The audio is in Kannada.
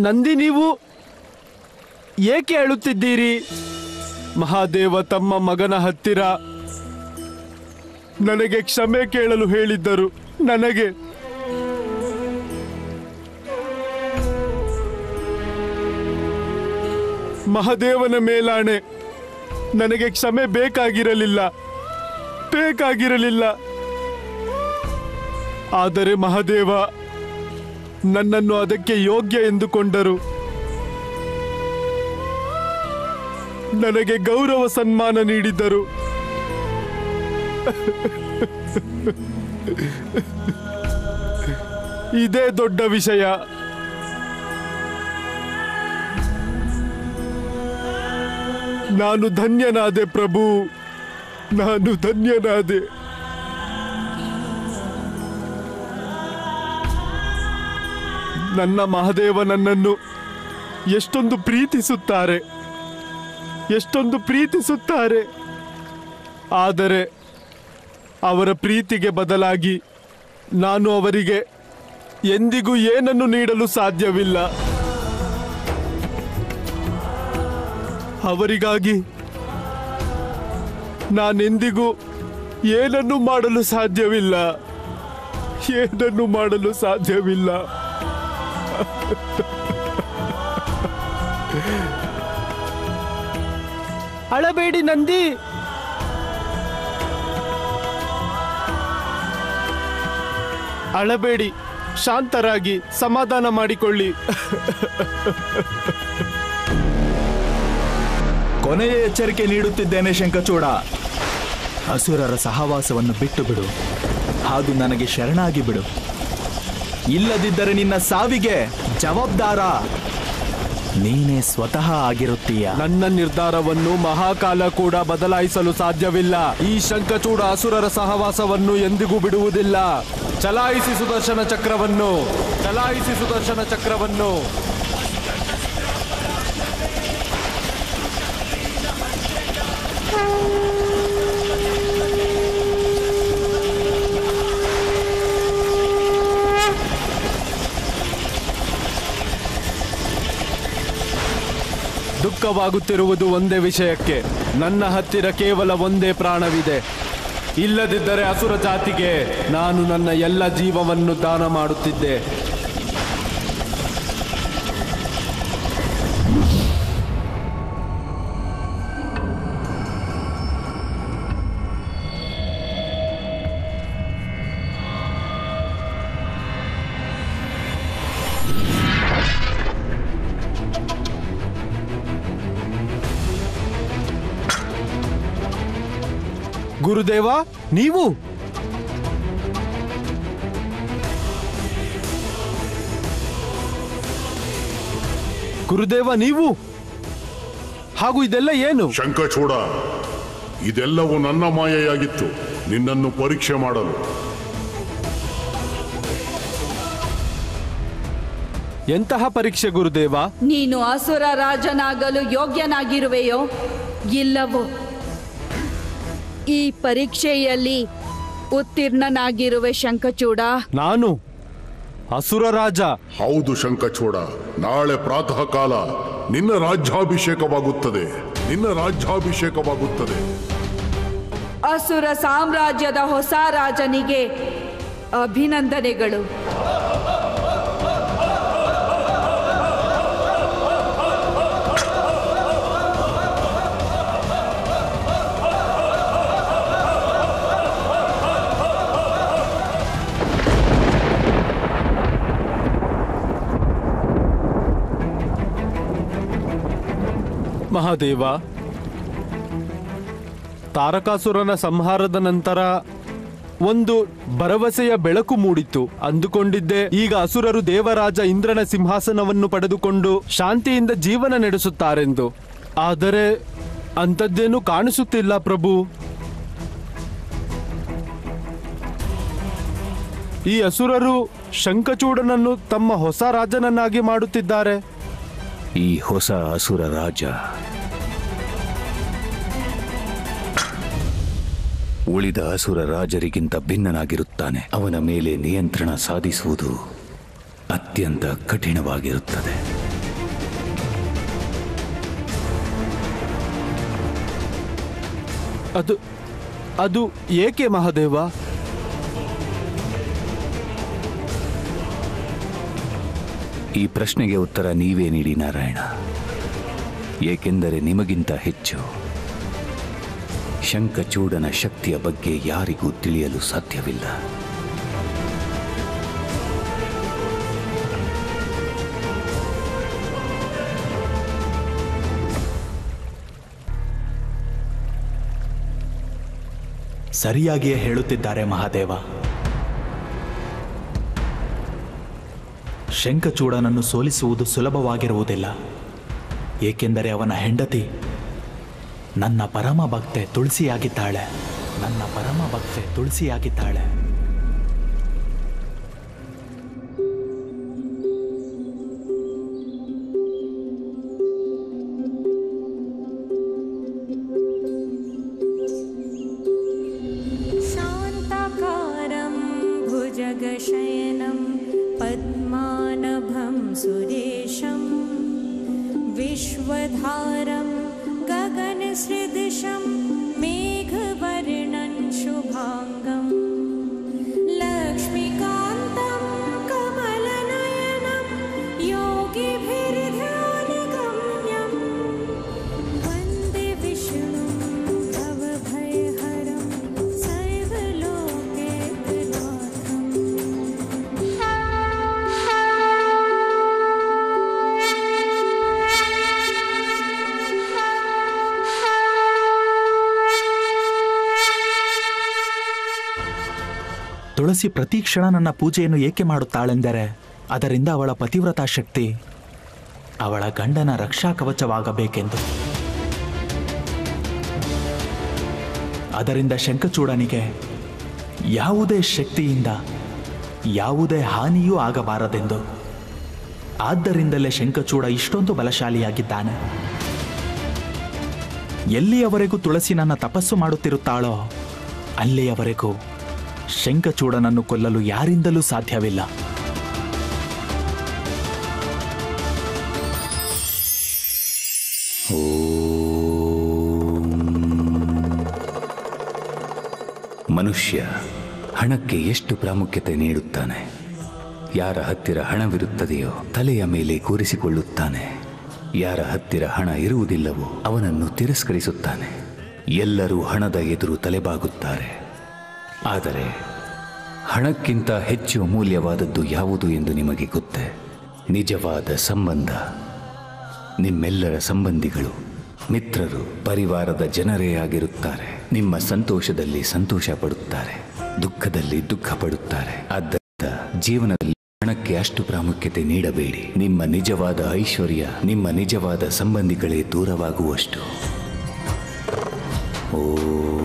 ನಂದಿ ನೀವು ಏಕೆ ಅಳುತ್ತಿದ್ದೀರಿ ಮಹಾದೇವ ತಮ್ಮ ಮಗನ ಹತ್ತಿರ ನನಗೆ ಕ್ಷಮೆ ಕೇಳಲು ಹೇಳಿದ್ದರು ನನಗೆ ಮಹಾದೇವನ ಮೇಲಾಣೆ ನನಗೆ ಕ್ಷಮೆ ಬೇಕಾಗಿರಲಿಲ್ಲ ಬೇಕಾಗಿರಲಿಲ್ಲ ಆದರೆ ಮಹಾದೇವ ನನ್ನನ್ನು ಅದಕ್ಕೆ ಯೋಗ್ಯ ಎಂದುಕೊಂಡರು ನನಗೆ ಗೌರವ ಸನ್ಮಾನ ನೀಡಿದ್ದರು ಇದೇ ದೊಡ್ಡ ವಿಷಯ ನಾನು ಧನ್ಯನಾದೆ ಪ್ರಭು ನಾನು ಧನ್ಯನಾದೆ ನನ್ನ ಮಹಾದೇವ ನನ್ನನ್ನು ಎಷ್ಟೊಂದು ಪ್ರೀತಿಸುತ್ತಾರೆ ಎಷ್ಟೊಂದು ಪ್ರೀತಿಸುತ್ತಾರೆ ಆದರೆ ಅವರ ಪ್ರೀತಿಗೆ ಬದಲಾಗಿ ನಾನು ಅವರಿಗೆ ಎಂದಿಗೂ ಏನನ್ನು ನೀಡಲು ಸಾಧ್ಯವಿಲ್ಲ ಅವರಿಗಾಗಿ ನಾನೆಂದಿಗೂ ಏನನ್ನು ಮಾಡಲು ಸಾಧ್ಯವಿಲ್ಲ ಏನನ್ನು ಮಾಡಲು ಸಾಧ್ಯವಿಲ್ಲ ಅಳಬೇಡಿ ನಂದಿ ಅಳಬೇಡಿ ಶಾಂತರಾಗಿ ಸಮಾಧಾನ ಮಾಡಿಕೊಳ್ಳಿ ಕೊನೆಯ ಎಚ್ಚರಿಕೆ ನೀಡುತ್ತಿದ್ದೇನೆ ಶಂಕಚೂಡ ಅಸುರರ ಸಹವಾಸವನ್ನು ಬಿಟ್ಟು ಬಿಡು ಹಾಗೂ ನನಗೆ ಶರಣಾಗಿ ಬಿಡು ಇಲ್ಲದಿದ್ದರೆ ನಿನ್ನ ಸಾವಿಗೆ ಜವಾಬ್ದಾರ ನೀನೇ ಸ್ವತಃ ಆಗಿರುತ್ತೀಯ ನನ್ನ ನಿರ್ಧಾರವನ್ನು ಮಹಾಕಾಲ ಕೂಡ ಬದಲಾಯಿಸಲು ಸಾಧ್ಯವಿಲ್ಲ ಈ ಶಂಖಚೂಡ ಅಸುರರ ಸಹವಾಸವನ್ನು ಎಂದಿಗೂ ಬಿಡುವುದಿಲ್ಲ ಚಲಾಯಿಸಿ ಸುದರ್ಶನ ಚಕ್ರವನ್ನು ಚಲಾಯಿಸಿ ಸುದರ್ಶನ ಚಕ್ರವನ್ನು ದುಃಖವಾಗುತ್ತಿರುವುದು ಒಂದೇ ವಿಷಯಕ್ಕೆ ನನ್ನ ಹತ್ತಿರ ಕೇವಲ ಒಂದೇ ಪ್ರಾಣವಿದೆ ಇಲ್ಲದಿದ್ದರೆ ಅಸುರ ಜಾತಿಗೆ ನಾನು ನನ್ನ ಎಲ್ಲ ಜೀವವನ್ನು ದಾನ ಮಾಡುತ್ತಿದ್ದೆ ಗುರುದೇವ ನೀವು ಗುರುದೇವ ನೀವು ಹಾಗೂ ಇದೆಲ್ಲ ಏನು ಶಂಖಚೂಡ ಇದೆಲ್ಲವೂ ನನ್ನ ಮಾಯೆಯಾಗಿತ್ತು ನಿನ್ನನ್ನು ಪರೀಕ್ಷೆ ಮಾಡಲು ಎಂತಹ ಪರೀಕ್ಷೆ ಗುರುದೇವ ನೀನು ಅಸುರ ರಾಜನಾಗಲು ಯೋಗ್ಯನಾಗಿರುವೆಯೋ ಇಲ್ಲವೋ ಈ ಪರೀಕ್ಷೆಯಲ್ಲಿ ಉತ್ತೀರ್ಣನಾಗಿರುವೆ ಶಂಖಚೂಡ ನಾನು ಅಸುರ ರಾಜ ಹೌದು ಶಂಖಚೂಡ ನಾಳೆ ಪ್ರಾತಃ ಕಾಲ ನಿನ್ನ ರಾಜ್ಯಾಭಿಷೇಕವಾಗುತ್ತದೆ ನಿನ್ನ ರಾಜ್ಯಾಭಿಷೇಕವಾಗುತ್ತದೆ ಅಸುರ ಸಾಮ್ರಾಜ್ಯದ ಹೊಸ ರಾಜನಿಗೆ ಅಭಿನಂದನೆಗಳು ಮಹಾದೇವ ತಾರಕಾಸುರನ ಸಂಹಾರದ ನಂತರ ಒಂದು ಭರವಸೆಯ ಬೆಳಕು ಮೂಡಿತು ಅಂದುಕೊಂಡಿದ್ದೆ ಈಗ ಅಸುರರು ದೇವರಾಜ ಇಂದ್ರನ ಸಿಂಹಾಸನವನ್ನು ಪಡೆದುಕೊಂಡು ಶಾಂತಿಯಿಂದ ಜೀವನ ನಡೆಸುತ್ತಾರೆಂದು ಆದರೆ ಅಂಥದ್ದೇನು ಕಾಣಿಸುತ್ತಿಲ್ಲ ಪ್ರಭು ಈ ಅಸುರರು ಶಂಖಚೂಡನನ್ನು ತಮ್ಮ ಹೊಸ ರಾಜನನ್ನಾಗಿ ಮಾಡುತ್ತಿದ್ದಾರೆ ಈ ಹೊಸ ಅಸುರ ರಾಜ ಉಳಿದ ಅಸುರ ರಾಜರಿಗಿಂತ ಭಿನ್ನನಾಗಿರುತ್ತಾನೆ ಅವನ ಮೇಲೆ ನಿಯಂತ್ರಣ ಸಾಧಿಸುವುದು ಅತ್ಯಂತ ಕಠಿಣವಾಗಿರುತ್ತದೆ ಅದು ಅದು ಏಕೆ ಮಹಾದೇವ ಈ ಪ್ರಶ್ನೆಗೆ ಉತ್ತರ ನೀವೇ ನೀಡಿ ನಾರಾಯಣ ಏಕೆಂದರೆ ನಿಮಗಿಂತ ಹೆಚ್ಚು ಶಂಖಚೂಡನ ಶಕ್ತಿಯ ಬಗ್ಗೆ ಯಾರಿಗೂ ತಿಳಿಯಲು ಸಾಧ್ಯವಿಲ್ಲ ಸರಿಯಾಗಿಯೇ ಹೇಳುತ್ತಿದ್ದಾರೆ ಮಹಾದೇವ ಶಂಖಚೂಡನನ್ನು ಸೋಲಿಸುವುದು ಸುಲಭವಾಗಿರುವುದಿಲ್ಲ ಏಕೆಂದರೆ ಅವನ ಹೆಂಡತಿ ನನ್ನ ಪರಮ ಭಕ್ತೆ ತುಳಸಿಯಾಗಿದ್ದಾಳೆ ನನ್ನ ಪರಮ ಭಕ್ತೆ ತುಳಸಿಯಾಗಿದ್ದಾಳೆ शान्ताकारं भुजगशयनं पद्मानभं सुरेशं विश्वधारं गगनसृदृशं मेघवर्णं शुभाङ्गम् लक्ष्मीकान्तं कमलनयनं योगिभिर्ध्यानगम्यम् वन्दे विष्णुं भवभयहरं सर्वलोकैकनाथम् ತುಳಸಿ ಪ್ರತಿ ಕ್ಷಣ ನನ್ನ ಪೂಜೆಯನ್ನು ಏಕೆ ಮಾಡುತ್ತಾಳೆಂದರೆ ಅದರಿಂದ ಅವಳ ಪತಿವ್ರತಾ ಶಕ್ತಿ ಅವಳ ಗಂಡನ ರಕ್ಷಾ ಕವಚವಾಗಬೇಕೆಂದು ಅದರಿಂದ ಶಂಖಚೂಡನಿಗೆ ಯಾವುದೇ ಶಕ್ತಿಯಿಂದ ಯಾವುದೇ ಹಾನಿಯೂ ಆಗಬಾರದೆಂದು ಆದ್ದರಿಂದಲೇ ಶಂಖಚೂಡ ಇಷ್ಟೊಂದು ಬಲಶಾಲಿಯಾಗಿದ್ದಾನೆ ಎಲ್ಲಿಯವರೆಗೂ ತುಳಸಿ ನನ್ನ ತಪಸ್ಸು ಮಾಡುತ್ತಿರುತ್ತಾಳೋ ಅಲ್ಲಿಯವರೆಗೂ ಶಂಖಚೂಡನನ್ನು ಕೊಲ್ಲಲು ಯಾರಿಂದಲೂ ಸಾಧ್ಯವಿಲ್ಲ ಮನುಷ್ಯ ಹಣಕ್ಕೆ ಎಷ್ಟು ಪ್ರಾಮುಖ್ಯತೆ ನೀಡುತ್ತಾನೆ ಯಾರ ಹತ್ತಿರ ಹಣವಿರುತ್ತದೆಯೋ ತಲೆಯ ಮೇಲೆ ಕೂರಿಸಿಕೊಳ್ಳುತ್ತಾನೆ ಯಾರ ಹತ್ತಿರ ಹಣ ಇರುವುದಿಲ್ಲವೋ ಅವನನ್ನು ತಿರಸ್ಕರಿಸುತ್ತಾನೆ ಎಲ್ಲರೂ ಹಣದ ಎದುರು ತಲೆಬಾಗುತ್ತಾರೆ ಆದರೆ ಹಣಕ್ಕಿಂತ ಹೆಚ್ಚು ಅಮೂಲ್ಯವಾದದ್ದು ಯಾವುದು ಎಂದು ನಿಮಗೆ ಗೊತ್ತೇ ನಿಜವಾದ ಸಂಬಂಧ ನಿಮ್ಮೆಲ್ಲರ ಸಂಬಂಧಿಗಳು ಮಿತ್ರರು ಪರಿವಾರದ ಜನರೇ ಆಗಿರುತ್ತಾರೆ ನಿಮ್ಮ ಸಂತೋಷದಲ್ಲಿ ಸಂತೋಷ ಪಡುತ್ತಾರೆ ದುಃಖದಲ್ಲಿ ದುಃಖ ಪಡುತ್ತಾರೆ ಆದ್ದರಿಂದ ಜೀವನದಲ್ಲಿ ಹಣಕ್ಕೆ ಅಷ್ಟು ಪ್ರಾಮುಖ್ಯತೆ ನೀಡಬೇಡಿ ನಿಮ್ಮ ನಿಜವಾದ ಐಶ್ವರ್ಯ ನಿಮ್ಮ ನಿಜವಾದ ಸಂಬಂಧಿಗಳೇ ದೂರವಾಗುವಷ್ಟು ಓ